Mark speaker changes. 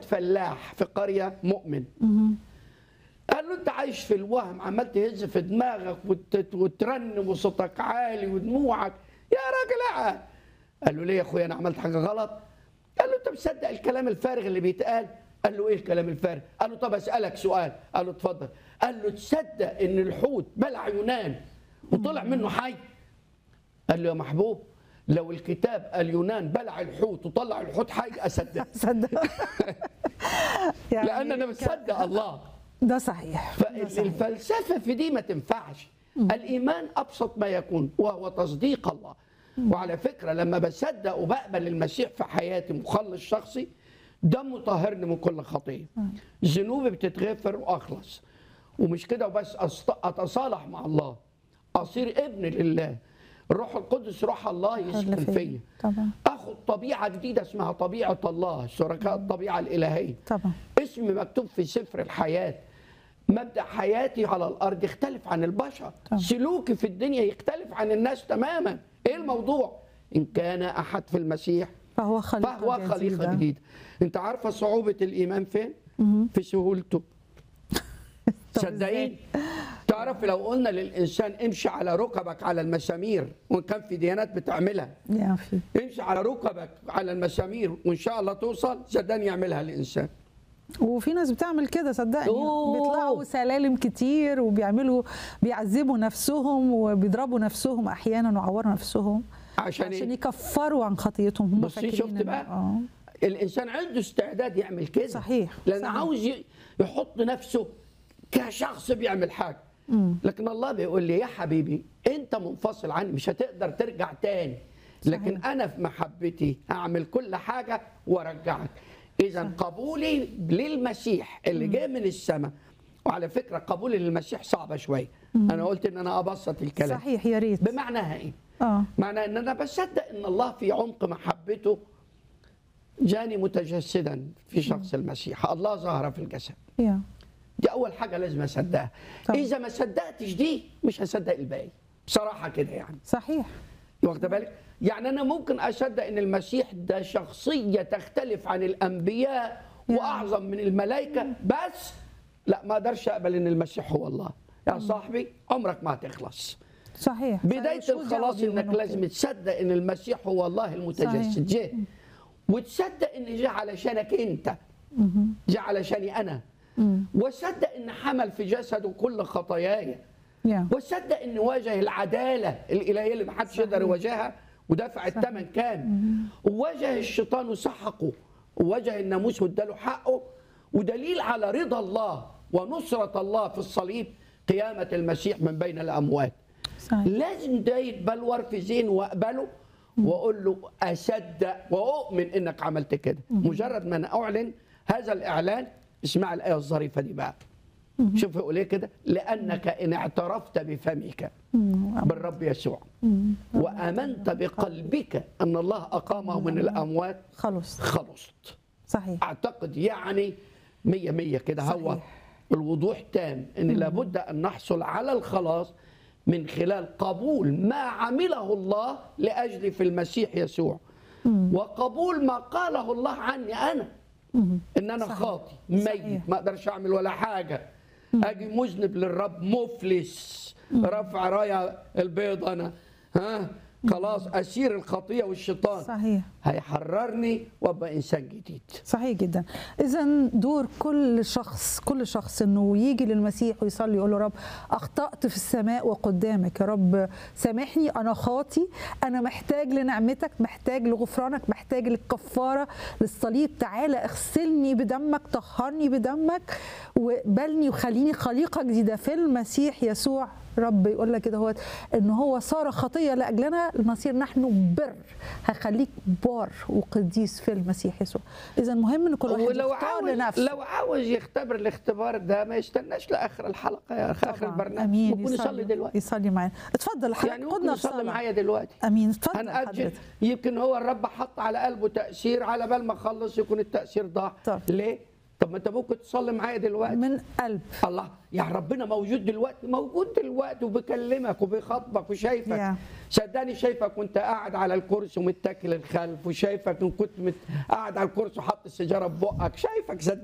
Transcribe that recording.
Speaker 1: فلاح في قريه مؤمن قال له انت عايش في الوهم عمال تهز في دماغك وت- وترنم وصوتك عالي ودموعك يا راجل اقعد قال له ليه يا اخويا انا عملت حاجه غلط قال له انت مصدق الكلام الفارغ اللي بيتقال قال له ايه الكلام الفارغ قال له طب اسالك سؤال قال له اتفضل قال له تصدق ان الحوت بلع يونان وطلع منه حي قال له يا محبوب لو الكتاب قال يونان بلع الحوت وطلع الحوت حي اصدق
Speaker 2: صدق يعني
Speaker 1: لان انا مصدق الله
Speaker 2: ده صحيح ده صحيح.
Speaker 1: فالفلسفه في دي ما تنفعش الايمان ابسط ما يكون وهو تصديق الله وعلى فكره لما بصدق وبقبل المسيح في حياتي مخلص شخصي ده مطهرني من كل خطيه ذنوبي بتتغفر واخلص ومش كده وبس أست- اتصالح مع الله اصير ابن لله الروح القدس روح الله يسكن
Speaker 2: فيا.
Speaker 1: فيا
Speaker 2: طبعا
Speaker 1: اخد طبيعه جديده اسمها طبيعه الله شركاء الطبيعه الالهيه
Speaker 2: طبعا
Speaker 1: اسمي مكتوب في سفر الحياة مبدأ حياتي على الأرض يختلف عن البشر
Speaker 2: طبعا.
Speaker 1: سلوكي في الدنيا يختلف عن الناس تماما إيه الموضوع إن كان أحد في المسيح
Speaker 2: فهو خليقة
Speaker 1: فهو خليقة جديدة أنت عارفة صعوبة الإيمان فين؟ في سهولته
Speaker 2: طب
Speaker 1: صدقين تعرف لو قلنا للإنسان امشي على ركبك على المسامير وإن كان في ديانات بتعملها
Speaker 2: يا في
Speaker 1: امشي على ركبك على المسامير وإن شاء الله توصل صدقني يعملها الإنسان
Speaker 2: وفي ناس بتعمل كده صدقني
Speaker 1: أوه.
Speaker 2: بيطلعوا سلالم كتير وبيعملوا بيعذبوا نفسهم وبيضربوا نفسهم احيانا ويعوروا نفسهم
Speaker 1: عشان,
Speaker 2: عشان
Speaker 1: إيه؟
Speaker 2: يكفروا عن خطيتهم هم
Speaker 1: بصي
Speaker 2: فاكرين
Speaker 1: شفت
Speaker 2: إن-
Speaker 1: بقى؟
Speaker 2: اه
Speaker 1: الانسان عنده استعداد يعمل كده
Speaker 2: صحيح،
Speaker 1: لان
Speaker 2: صحيح.
Speaker 1: عاوز ي- يحط نفسه كشخص بيعمل حاجه لكن الله بيقول لي يا حبيبي انت منفصل عني مش هتقدر ترجع تاني لكن انا في محبتي اعمل كل حاجه وارجعك اذا قبولي للمسيح اللي جاي من السماء وعلى فكره قبولي للمسيح صعبه شويه انا قلت ان انا ابسط الكلام
Speaker 2: صحيح يا ريت
Speaker 1: بمعناها ايه
Speaker 2: اه
Speaker 1: معنى ان انا بصدق ان الله في عمق محبته جاني متجسدا في شخص المسيح الله ظهر في الجسد
Speaker 2: يا
Speaker 1: دي اول حاجه لازم اصدقها
Speaker 2: طبعا.
Speaker 1: اذا ما صدقتش دي مش هصدق الباقي بصراحه كده يعني
Speaker 2: صحيح
Speaker 1: واخده بالك يعني انا ممكن اصدق ان المسيح ده شخصيه تختلف عن الانبياء
Speaker 2: يا.
Speaker 1: واعظم من الملائكه بس لا ما اقدرش اقبل ان المسيح هو الله يا صاحبي عمرك ما هتخلص
Speaker 2: صحيح
Speaker 1: بدايه
Speaker 2: صحيح. شو
Speaker 1: الخلاص
Speaker 2: دعوة
Speaker 1: انك
Speaker 2: بيهم
Speaker 1: لازم تصدق ان المسيح هو الله المتجسد جه وتصدق ان جه علشانك انت جه علشاني انا وصدق ان حمل في جسده كل خطاياي
Speaker 2: يا
Speaker 1: وصدق ان واجه العداله الالهيه اللي محدش يقدر يواجهها ودفع الثمن كام وواجه الشيطان وسحقه وواجه الناموس واداله حقه ودليل على رضا الله ونصره الله في الصليب قيامه المسيح من بين الاموات
Speaker 2: صحيح
Speaker 1: لازم ده يتبلور في ذهني واقبله واقول له اصدق واؤمن انك عملت كده مجرد ما انا اعلن هذا الاعلان اسمع الايه الظريفه دي بقى شوف يقول ايه كده لانك ان اعترفت بفمك بالرب يسوع وامنت بقلبك ان الله اقامه من الاموات
Speaker 2: خلص
Speaker 1: خلصت
Speaker 2: صحيح
Speaker 1: اعتقد يعني مية مية كده هو
Speaker 2: صحيح.
Speaker 1: الوضوح تام ان لابد ان نحصل على الخلاص من خلال قبول ما عمله الله لاجلي في المسيح يسوع وقبول ما قاله الله عني انا ان انا
Speaker 2: صحيح.
Speaker 1: خاطي
Speaker 2: صحيح.
Speaker 1: ميت ما اقدرش اعمل ولا حاجه اجي مذنب للرب مفلس رفع رايه البيض انا ها خلاص اسير الخطيه والشيطان
Speaker 2: صحيح
Speaker 1: هيحررني وابقى انسان جديد
Speaker 2: صحيح جدا اذا دور كل شخص كل شخص انه يجي للمسيح ويصلي يقول له رب اخطات في السماء وقدامك يا رب سامحني انا خاطي انا محتاج لنعمتك محتاج لغفرانك محتاج للكفاره للصليب تعالى اغسلني بدمك طهرني بدمك وقبلني وخليني خليقه جديده في المسيح يسوع رب يقول لك كده هو ان هو صار خطيه لاجلنا لنصير نحن بر هخليك بار وقديس في المسيح يسوع اذا مهم ان كل واحد
Speaker 1: ولو
Speaker 2: يختار
Speaker 1: عاوز
Speaker 2: لنفسه
Speaker 1: لو عاوز يختبر الاختبار ده ما يستناش لاخر الحلقه يا اخي اخر
Speaker 2: طبعاً.
Speaker 1: البرنامج
Speaker 2: امين
Speaker 1: ممكن يصلي دلوقتي
Speaker 2: يصلي معانا اتفضل حضرتك
Speaker 1: يعني ممكن
Speaker 2: خدنا في
Speaker 1: يصلي
Speaker 2: صلاة.
Speaker 1: معايا دلوقتي
Speaker 2: امين اتفضل
Speaker 1: هنأجل
Speaker 2: حضرتك
Speaker 1: يمكن هو الرب حط على قلبه تأثير على بال ما اخلص يكون التأثير ضاع
Speaker 2: طب.
Speaker 1: ليه؟ طب ما انت ممكن تصلي معايا دلوقتي
Speaker 2: من قلب
Speaker 1: الله يعني ربنا موجود دلوقتي موجود دلوقتي وبيكلمك وبيخاطبك وشايفك
Speaker 2: يا.
Speaker 1: صدقني شايفك وانت قاعد على الكرسي ومتكل الخلف وشايفك ان كنت مت... قاعد على الكرسي وحاطط السيجاره في بقك شايفك صدقني